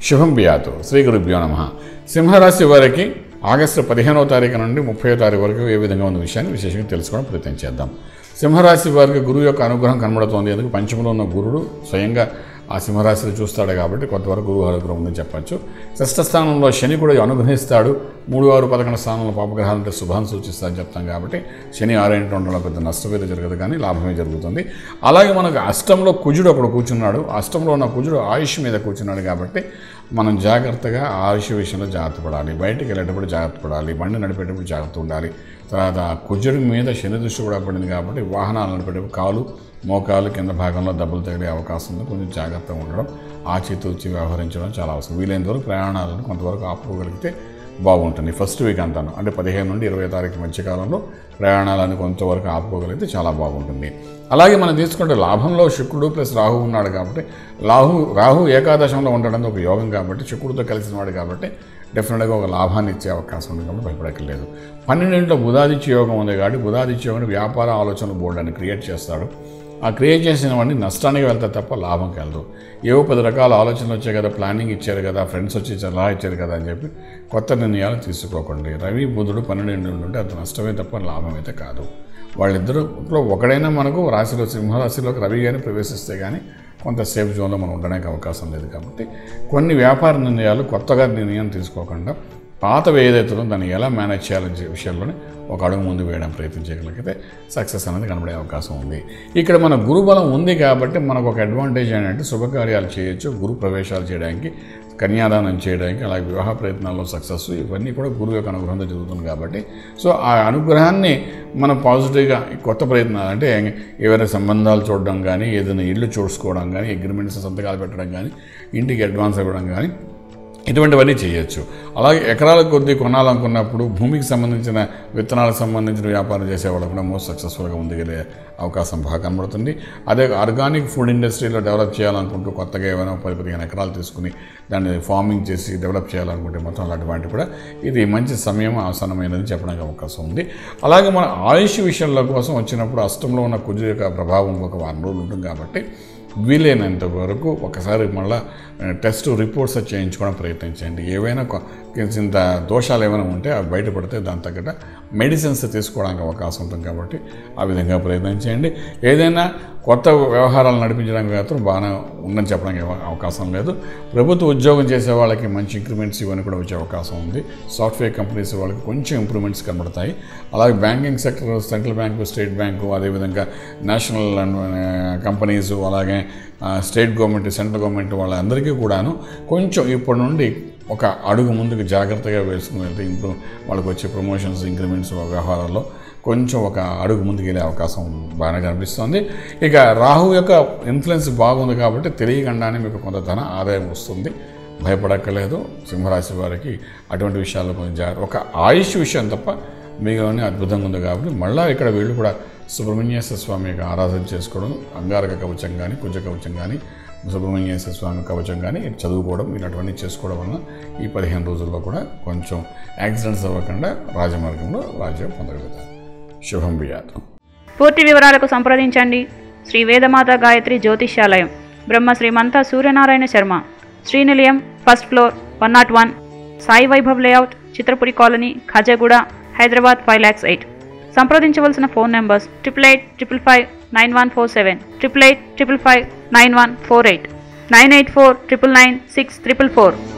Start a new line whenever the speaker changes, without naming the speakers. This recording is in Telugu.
శుభం బియాతు శ్రీ గురుభ్యో నమ సింహరాశి వారికి ఆగస్టు పదిహేనవ తారీఖు నుండి ముప్పై తారీఖు వరకు ఏ విధంగా ఉన్న విషయాన్ని విశేషంగా తెలుసుకోవడం ప్రయత్నం చేద్దాం సింహరాశి వారికి గురువు యొక్క అనుగ్రహం కనబడుతోంది ఎందుకు పంచమంలో ఉన్న గురుడు స్వయంగా ఆ సింహరాశిని చూస్తాడు కాబట్టి కొంతవరకు గురువు అనుగ్రహం ఉందని చెప్పచ్చు షష్ఠ స్థానంలో శని కూడా అనుగ్రహిస్తాడు మూడు ఆరు పదకొండు స్థానంలో పాపగ్రహాలు అంటే శుభాన్ని సూచిస్తారని చెప్తాం కాబట్టి శని ఆరేంటి ఉండడంలో పెద్ద నష్టమేది జరగదు కానీ లాభమే జరుగుతుంది అలాగే మనకు అష్టంలో కుజుడు ఒకడు కూర్చున్నాడు అష్టంలో ఉన్న కుజుడు ఆయుష్ మీద కూర్చున్నాడు కాబట్టి మనం జాగ్రత్తగా ఆయుష్ విషయంలో జాగ్రత్త పడాలి బయటికి వెళ్ళేటప్పుడు జాగ్రత్త పడాలి బండి నడిపేటప్పుడు జాగ్రత్త ఉండాలి తర్వాత కుజుడి మీద శని దృష్టి కూడా పడింది కాబట్టి వాహనాలు నడిపేటప్పుడు కాలు మోకాలు కింద భాగంలో దెబ్బలు తగిలే అవకాశం ఉంది కొంచెం జాగ్రత్తగా ఉండడం ఆచితూచి వ్యవహరించడం చాలా అవసరం వీలైనంత వరకు ప్రయాణాలను కొంతవరకు ఆపుకోగలిగితే బాగుంటుంది ఫస్ట్ వీక్ అంతాను అంటే పదిహేను నుండి ఇరవై తారీఖు మధ్యకాలంలో ప్రయాణాలను కొంతవరకు ఆపుకోగలిగితే చాలా బాగుంటుంది అలాగే మనం తీసుకుంటే లాభంలో శుక్రుడు ప్లస్ రాహు ఉన్నాడు కాబట్టి రాహు రాహు ఏకాదశంలో ఉండడం ఒక యోగం కాబట్టి శుక్రుడితో కలిసిన వాడు కాబట్టి డెఫినెట్గా ఒక లాభాన్ని ఇచ్చే అవకాశం ఉంది కాబట్టి భయపడక్కర్లేదు పన్నెండింటిలో బుధాదిత్య యోగం ఉంది కాబట్టి బుధాదిత్య యోగం వ్యాపార ఆలోచనలు బోర్డు అని క్రియేట్ చేస్తాడు ఆ క్రియేట్ చేసిన వాడిని నష్టానికి వెళ్తే తప్ప లాభంకి వెళ్ళదు ఏవో పది రకాల ఆలోచనలు వచ్చాయి కదా ప్లానింగ్ ఇచ్చారు కదా ఫ్రెండ్స్ వచ్చి సలహా ఇచ్చారు కదా అని చెప్పి కొత్త నిర్ణయాలు తీసుకోకండి రవి బుధుడు పన్నెండు ఉంటే అంత నష్టమే తప్ప లాభం అయితే కాదు వాళ్ళిద్దరిలో ఒకడైనా మనకు రాశిలో సింహరాశిలోకి రవి కానీ ప్రవేశిస్తే కానీ కొంత సేఫ్ జోన్లో మనం ఉండడానికి అవకాశం లేదు కాబట్టి కొన్ని వ్యాపార నిర్ణయాలు కొత్తగా నిర్ణయం తీసుకోకుండా పాతవి ఏదైతుందో దాన్ని ఎలా మేనేజ్ చేయాలనే విషయంలోనే ఒక అడుగు ముందు వేయడం ప్రయత్నం చేయగలిగితే సక్సెస్ అనేది కనబడే అవకాశం ఉంది ఇక్కడ మన గురుబలం ఉంది కాబట్టి మనకు ఒక అడ్వాంటేజ్ ఏంటంటే శుభకార్యాలు చేయొచ్చు గురు ప్రవేశాలు చేయడానికి కన్యాదానం చేయడానికి అలాగే వివాహ ప్రయత్నాల్లో సక్సెస్ ఇవన్నీ కూడా గురువు యొక్క అనుగ్రహంతో జరుగుతుంది కాబట్టి సో ఆ అనుగ్రహాన్ని మనం పాజిటివ్గా కొత్త ప్రయత్నాలు అంటే ఏవైనా సంబంధాలు చూడడం కానీ ఏదైనా ఇల్లు చూసుకోవడం కానీ అగ్రిమెంట్స్ సంతకాలు పెట్టడం కానీ ఇంటికి అడ్వాన్స్ ఇవ్వడం కానీ ఇటువంటివన్నీ చేయొచ్చు అలాగే ఎకరాల కొద్దీ కొనాలనుకున్నప్పుడు భూమికి సంబంధించిన విత్తనాలకు సంబంధించిన వ్యాపారం చేసే వాళ్ళు కూడా మోస్ట్ సక్సెస్ఫుల్గా ముందుకెళ్ళే అవకాశం బాగా కనబడుతుంది అదే ఆర్గానిక్ ఫుడ్ ఇండస్ట్రీలో డెవలప్ చేయాలనుకుంటూ కొత్తగా ఏమైనా పది పదిహేను ఎకరాలు తీసుకుని దాన్ని ఫార్మింగ్ చేసి డెవలప్ చేయాలనుకుంటే మొత్తం అలాంటి వాటి కూడా ఇది మంచి సమయం ఆసనమైనది చెప్పడానికి అవకాశం ఉంది అలాగే మన ఆయుష్ విషయంలో కోసం వచ్చినప్పుడు అష్టంలో ఉన్న కుజు యొక్క ప్రభావం ఒక వారం రోజులు ఉంటుంది కాబట్టి వీలైనంత వరకు ఒకసారి మళ్ళీ టెస్ట్ రిపోర్ట్స్ చేయించుకోవడం ప్రయత్నించండి ఏవైనా ఇంత దోషాలు ఏమైనా ఉంటే అవి బయటపడితే దాని తగ్గట్ట మెడిసిన్స్ తీసుకోవడానికి అవకాశం ఉంటుంది కాబట్టి ఆ విధంగా ప్రయత్నం చేయండి ఏదైనా కొత్త వ్యవహారాలు నడిపించడానికి మాత్రం బాగానే ఉందని చెప్పడానికి అవకాశం లేదు ప్రభుత్వ ఉద్యోగం చేసే వాళ్ళకి మంచి ఇంక్రిమెంట్స్ ఇవన్నీ కూడా వచ్చే అవకాశం ఉంది సాఫ్ట్వేర్ కంపెనీస్ వాళ్ళకి కొంచెం ఇంప్రూవ్మెంట్స్ కనబడతాయి అలాగే banking sector central bank state bank అదేవిధంగా నేషనల్ కంపెనీస్ అలాగే స్టేట్ గవర్నమెంట్ సెంట్రల్ గవర్నమెంట్ వాళ్ళందరికీ కూడాను కొంచెం ఇప్పటి నుండి ఒక అడుగు ముందుకు జాగ్రత్తగా వేసుకుని వెళ్తే ఇంప్రూవ్ వాళ్ళకి వచ్చే ప్రమోషన్స్ ఇంక్రిమెంట్స్ వ్యవహారాల్లో కొంచెం ఒక అడుగు ముందుకు వెళ్ళే అవకాశం బాగానే కనిపిస్తుంది ఇక రాహు యొక్క ఇన్ఫ్లుయెన్స్ బాగుంది కాబట్టి తెలియకుండానే మీకు కొంత ధన ఆదాయం వస్తుంది భయపడక్కర్లేదు సింహరాశి వారికి అటువంటి విషయాల్లో కొంచెం జాగ్రత్త ఒక ఆయుష్ విషయం తప్ప మిగతావన్నీ అద్భుతంగా ఉంది కాబట్టి మళ్ళీ ఇక్కడ వీళ్ళు కూడా సుబ్రహ్మణ్యేశ్వర స్వామి యొక్క ఆరాధన చేసుకోవడం అంగారక కవచం కానీ కుజ కవచం కానీ సుబ్రహ్మణ్యేశ్వర స్వామి కవచం కానీ చదువుకోవడం ఇలాంటివన్నీ చేసుకోవడం వలన ఈ పదిహేను రోజుల్లో కూడా కొంచెం యాక్సిడెంట్స్ అవ్వకుండా రాజమార్గంలో రాజ్యం పొందగలుగుతారు శుభం బియాతం
పూర్తి వివరాలకు సంప్రదించండి శ్రీ వేదమాత గాయత్రి జ్యోతిష్యాలయం Brahma Srimantha Suryanarayana Sharma Srinilayam first floor one naught one Sai Vaibhav layout Chitrapuri colony Khajaguda Hyderabad five lakhs eight సంప్రదించవలసిన phone numbers triple eight triple five nine one four seven triple eight triple five nine one four eight nine eight four triple nine six triple four